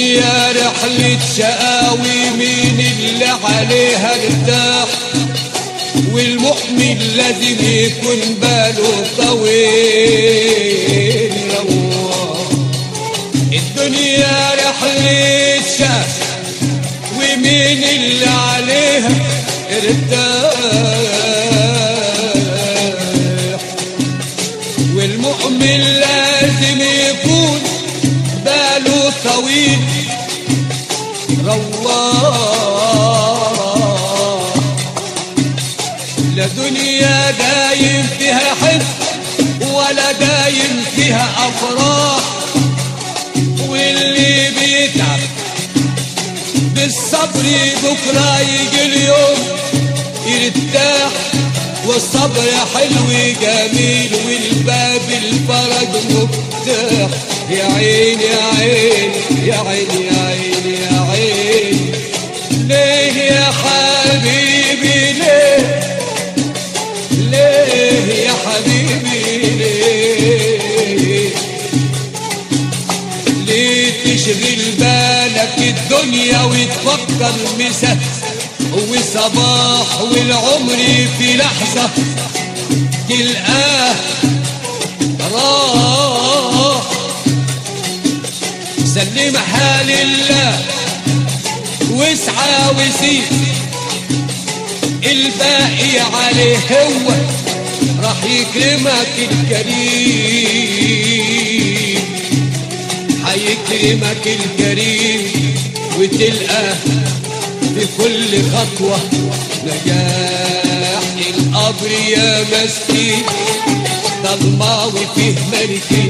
الدنيا رحلة شقاوي مين اللي عليها ارتاح والمؤمن لازم يكون باله طويل روح الدنيا رحلة شقاوي ومين اللي عليها ارتاح والمؤمن لازم يكون باله طويل رواه لا دنيا دايم فيها حب ولا دايم فيها افراح واللي بيتعب بالصبر بكرة يجي اليوم يرتاح والصبر حلو جميل والباب الفرج مفتاح يا عين يا عين يا عين يا عين يا عين ليه يا حبيبي ليه ليه يا حبيبي ليه ليه تشغل بالك الدنيا وتفكر مساء وصباح والعمر في لحظة تلقاه راح سلم حال الله واسعى وسيب الباقي عليه هو راح يكرمك الكريم هيكرمك الكريم وتلقى في كل خطوة نجاح القبر يا مسكين ضلمة وفيه ملكي